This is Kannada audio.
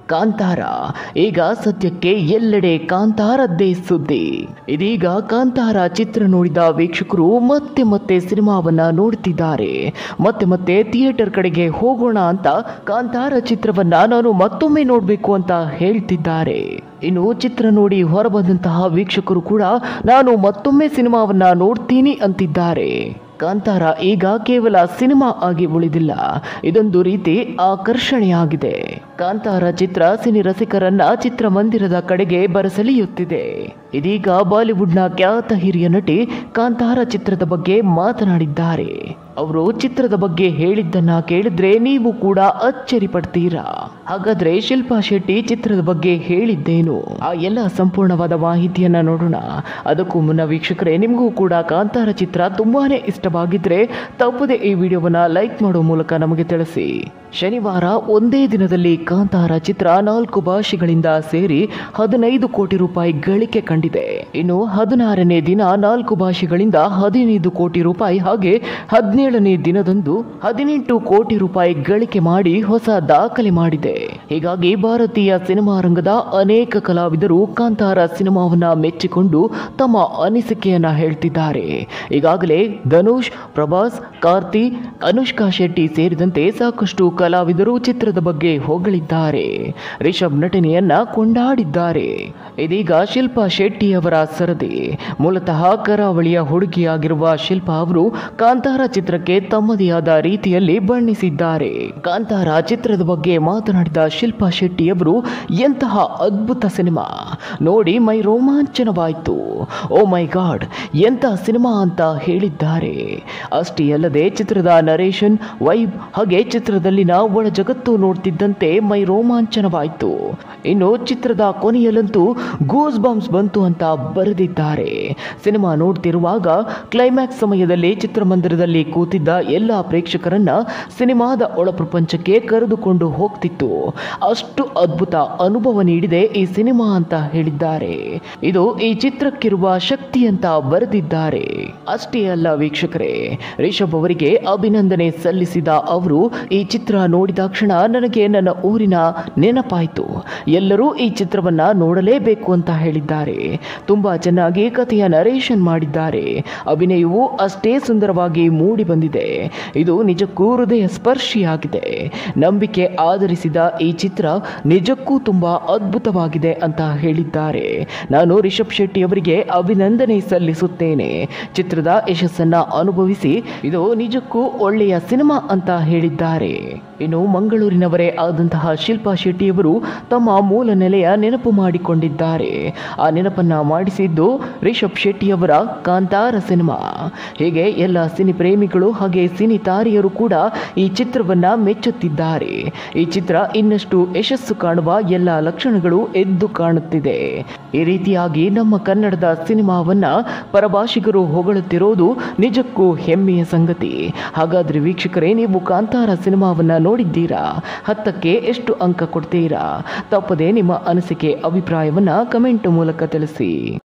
ಕಾಂತಾರ ಈಗ ಸದ್ಯಕ್ಕೆ ಎಲ್ಲೆಡೆ ಕಾಂತಾರದ್ದೇ ಸುದ್ದಿ ಇದೀಗ ಕಾಂತಾರ ಚಿತ್ರ ನೋಡಿದ ವೀಕ್ಷಕರು ಮತ್ತೆ ಮತ್ತೆ ಸಿನಿಮಾವನ್ನ ನೋಡುತ್ತಿದ್ದಾರೆ ಮತ್ತೆ ಮತ್ತೆ ಥಿಯೇಟರ್ ಕಡೆಗೆ ಹೋಗೋಣ ಅಂತ ಕಾಂತಾರ ಚಿತ್ರವನ್ನ ನಾನು ಮತ್ತೊಮ್ಮೆ ನೋಡಬೇಕು ಅಂತ ಹೇಳ್ತಿದ್ದಾರೆ ಇನ್ನು ಚಿತ್ರ ನೋಡಿ ಹೊರಬಂದಂತಹ ವೀಕ್ಷಕರು ಕೂಡ ನಾನು ಮತ್ತೊಮ್ಮೆ ಸಿನಿಮಾವನ್ನ ನೋಡ್ತೀನಿ ಅಂತಿದ್ದಾರೆ ಕಾಂತಾರ ಈಗ ಕೇವಲ ಸಿನಿಮಾ ಆಗಿ ಉಳಿದಿಲ್ಲ ಇದೊಂದು ರೀತಿ ಆಕರ್ಷಣೆಯಾಗಿದೆ ಕಾಂತಾರ ಚಿತ್ರ ಸಿನಿ ರಸಿಕರನ್ನ ಚಿತ್ರಮಂದಿರದ ಕಡೆಗೆ ಬರಸೆಳೆಯುತ್ತಿದೆ ಇದೀಗ ಬಾಲಿವುಡ್ನ ಖ್ಯಾತ ಹಿರಿಯ ನಟಿ ಕಾಂತಾರ ಚಿತ್ರದ ಬಗ್ಗೆ ಮಾತನಾಡಿದ್ದಾರೆ ಅವರು ಚಿತ್ರದ ಬಗ್ಗೆ ಹೇಳಿದ್ದನ್ನ ಕೇಳಿದ್ರೆ ನೀವು ಕೂಡ ಅಚ್ಚರಿ ಪಡ್ತೀರಾ ಹಾಗಾದ್ರೆ ಶಿಲ್ಪಾ ಶೆಟ್ಟಿ ಚಿತ್ರದ ಬಗ್ಗೆ ಹೇಳಿದ್ದೇನು ಆ ಎಲ್ಲ ಸಂಪೂರ್ಣವಾದ ಮಾಹಿತಿಯನ್ನ ನೋಡೋಣ ಅದಕ್ಕೂ ಮುನ್ನ ವೀಕ್ಷಕರೇ ನಿಮಗೂ ಕೂಡ ಕಾಂತಾರ ಚಿತ್ರ ತುಂಬಾನೇ ಇಷ್ಟವಾಗಿದ್ರೆ ತಪ್ಪದೆ ಈ ವಿಡಿಯೋವನ್ನ ಲೈಕ್ ಮಾಡೋ ಮೂಲಕ ನಮಗೆ ತಿಳಿಸಿ ಶನಿವಾರ ಒಂದೇ ದಿನದಲ್ಲಿ ಕಾಂತಾರ ಚಿತ್ರ ನಾಲ್ಕು ಭಾಷೆಗಳಿಂದ ಸೇರಿ ಹದಿನೈದು ಕೋಟಿ ರೂಪಾಯಿ ಗಳಿಕೆ ಕಂಡಿದೆ ಇನ್ನು ಹದಿನಾರನೇ ದಿನ ನಾಲ್ಕು ಭಾಷೆಗಳಿಂದ ಹದಿನೈದು ಕೋಟಿ ರೂಪಾಯಿ ಹಾಗೆ ಹದಿನೇಳನೇ ದಿನದಂದು ಹದಿನೆಂಟು ಕೋಟಿ ರೂಪಾಯಿ ಗಳಿಕೆ ಮಾಡಿ ಹೊಸ ದಾಖಲೆ ಮಾಡಿದೆ ಹೀಗಾಗಿ ಭಾರತೀಯ ಸಿನಿಮಾ ರಂಗದ ಅನೇಕ ಕಲಾವಿದರು ಕಾಂತಾರ ಸಿನಿಮಾವನ್ನ ಮೆಚ್ಚಿಕೊಂಡು ತಮ್ಮ ಅನಿಸಿಕೆಯನ್ನ ಹೇಳ್ತಿದ್ದಾರೆ ಈಗಾಗಲೇ ಧನುಷ್ ಪ್ರಭಾಸ್ ಕಾರ್ತಿ ಅನುಷ್ಕಾ ಶೆಟ್ಟಿ ಸೇರಿದಂತೆ ಸಾಕಷ್ಟು ಕಲಾವಿದರು ಚಿತ್ರದ ಬಗ್ಗೆ ಹೊಗಳಿದ್ದಾರೆ ರಿಷಬ್ ನಟನೆಯನ್ನ ಕೊಂಡಾಡಿದ್ದಾರೆ ಇದೀಗ ಶಿಲ್ಪಾ ಶೆಟ್ಟಿ ಅವರ ಸರದಿ ಮೂಲತಃ ಕರಾವಳಿಯ ಹುಡುಗಿಯಾಗಿರುವ ಶಿಲ್ಪಾ ಅವರು ಕಾಂತಾರ ಚಿತ್ರಕ್ಕೆ ತಮ್ಮದೇ ಆದ ರೀತಿಯಲ್ಲಿ ಬಣ್ಣಿಸಿದ್ದಾರೆ ಕಾಂತಾರ ಚಿತ್ರದ ಬಗ್ಗೆ ಮಾತನಾಡಿದ ಶಿಲ್ಪಾ ಶೆಟ್ಟಿ ಅವರು ಎಂತಹ ಅದ್ಭುತ ಸಿನಿಮಾ ನೋಡಿ ಮೈ ರೋಮಾಂಚನವಾಯಿತು ಓ ಮೈ ಗಾಡ್ ಎಂಥ ಸಿನಿಮಾ ಅಂತ ಹೇಳಿದ್ದಾರೆ ಅಷ್ಟೇ ಅಲ್ಲದೆ ಚಿತ್ರದ ನರೇಶನ್ ವೈಬ್ ಹಾಗೆ ಚಿತ್ರದಲ್ಲಿನ ಒಳ ಜಗತ್ತು ನೋಡ್ತಿದ್ದಂತೆ ಮೈ ರೋಮಾಂಚನವಾಯಿತು ಇನ್ನು ಚಿತ್ರದ ಕೊನೆಯಲ್ಲಂತೂ ಗೂಸ್ ಬಾಂಬ್ಸ್ ಬಂತು ಅಂತ ಬರೆದಿದ್ದಾರೆ ಸಿನಿಮಾ ನೋಡ್ತಿರುವಾಗ ಕ್ಲೈಮ್ಯಾಕ್ಸ್ ಸಮಯದಲ್ಲಿ ಚಿತ್ರಮಂದಿರದಲ್ಲಿ ಕೂತಿದ್ದ ಎಲ್ಲ ಪ್ರೇಕ್ಷಕರನ್ನ ಸಿನಿಮಾದ ಒಳ ಪ್ರಪಂಚಕ್ಕೆ ಕರೆದುಕೊಂಡು ಹೋಗ್ತಿತ್ತು ಅಷ್ಟು ಅದ್ಭುತ ಅನುಭವ ನೀಡಿದೆ ಈ ಸಿನಿಮಾ ಅಂತ ಹೇಳಿದ್ದಾರೆ ಇದು ಈ ಚಿತ್ರಕ್ಕಿರುವ ಶಕ್ತಿ ಅಂತ ಬರೆದಿದ್ದಾರೆ ಅಷ್ಟೇ ಅಲ್ಲ ವೀಕ್ಷಕರೇ ರಿಷಬ್ ಅವರಿಗೆ ಅಭಿನಂದನೆ ಸಲ್ಲಿಸಿದ ಅವರು ಈ ಚಿತ್ರ ನೋಡಿದಾಕ್ಷಣ ನನಗೆ ನನ್ನ ಊರಿನ ನೆನಪಾಯಿತು ಎಲ್ಲರೂ ಈ ಚಿತ್ರವನ್ನ ನೋಡಲೇಬೇಕು ಅಂತ ಹೇಳಿದ್ದಾರೆ ತುಂಬಾ ಚೆನ್ನಾಗಿ ಕಥೆಯ ನರೇಷನ್ ಮಾಡಿದ್ದಾರೆ ಅಭಿನಯವು ಅಷ್ಟೇ ಸುಂದರವಾಗಿ ಮೂಡಿ ಬಂದಿದೆ ಇದು ನಿಜಕ್ಕೂ ಹೃದಯ ಸ್ಪರ್ಶಿಯಾಗಿದೆ ನಂಬಿಕೆ ಆಧರಿಸಿದ ಈ ಚಿತ್ರ ನಿಜಕ್ಕೂ ತುಂಬಾ ಅದ್ಭುತವಾಗಿದೆ ಅಂತ ಹೇಳಿದ್ದಾರೆ ನಾನು ರಿಷಬ್ ಶೆಟ್ಟಿ ಅವರಿಗೆ ಅಭಿನಂದನೆ ಸಲ್ಲಿಸುತ್ತೇನೆ ಚಿತ್ರದ ಯಶಸ್ಸನ್ನ ಅನುಭವಿಸಿ ಇದು ನಿಜಕ್ಕೂ ಒಳ್ಳೆಯ ಸಿನಿಮಾ ಅಂತ ಹೇಳಿದ್ದಾರೆ ಇನ್ನು ಮಂಗಳೂರಿನವರೇ ಆದಂತಹ ಶಿಲ್ಪಾ ಶೆಟ್ಟಿಯವರು ತಮ್ಮ ಮೂಲ ನೆಲೆಯ ನೆನಪು ಮಾಡಿಕೊಂಡಿದ್ದಾರೆ ಆ ನೆನಪನ್ನ ಮಾಡಿಸಿದ್ದು ರಿಷಬ್ ಶೆಟ್ಟಿಯವರ ಕಾಂತಾರ ಸಿನಿಮಾ ಹೀಗೆ ಎಲ್ಲ ಸಿನಿ ಪ್ರೇಮಿಗಳು ಹಾಗೆ ಸಿನಿ ತಾರಿಯರು ಕೂಡ ಈ ಚಿತ್ರವನ್ನ ಮೆಚ್ಚುತ್ತಿದ್ದಾರೆ ಈ ಚಿತ್ರ ಇನ್ನಷ್ಟು ಯಶಸ್ಸು ಕಾಣುವ ಎಲ್ಲ ಲಕ್ಷಣಗಳು ಎದ್ದು ಕಾಣುತ್ತಿದೆ ಈ ರೀತಿಯಾಗಿ ನಮ್ಮ ಕನ್ನಡದ ಸಿನಿಮಾವನ್ನ ಪರಭಾಷಿಗರು ಹೊಗಳುತ್ತಿರೋದು ನಿಜಕ್ಕೂ ಹೆಮ್ಮೆಯ ಸಂಗತಿ ಹಾಗಾದ್ರೆ ವೀಕ್ಷಕರೇ ನೀವು ಕಾಂತಾರ ಸಿನಿಮಾವನ್ನ ನೋಡಿದ್ದೀರಾ ಹತ್ತಕ್ಕೆ ಎಷ್ಟು ಅಂಕ ಕೊಡ್ತೀರಾ ತಪ್ಪದೆ ನಿಮ್ಮ ಅನಿಸಿಕೆ ಅಭಿಪ್ರಾಯವನ್ನ ಕಮೆಂಟ್ ಮೂಲಕ ತಿಳಿಸಿ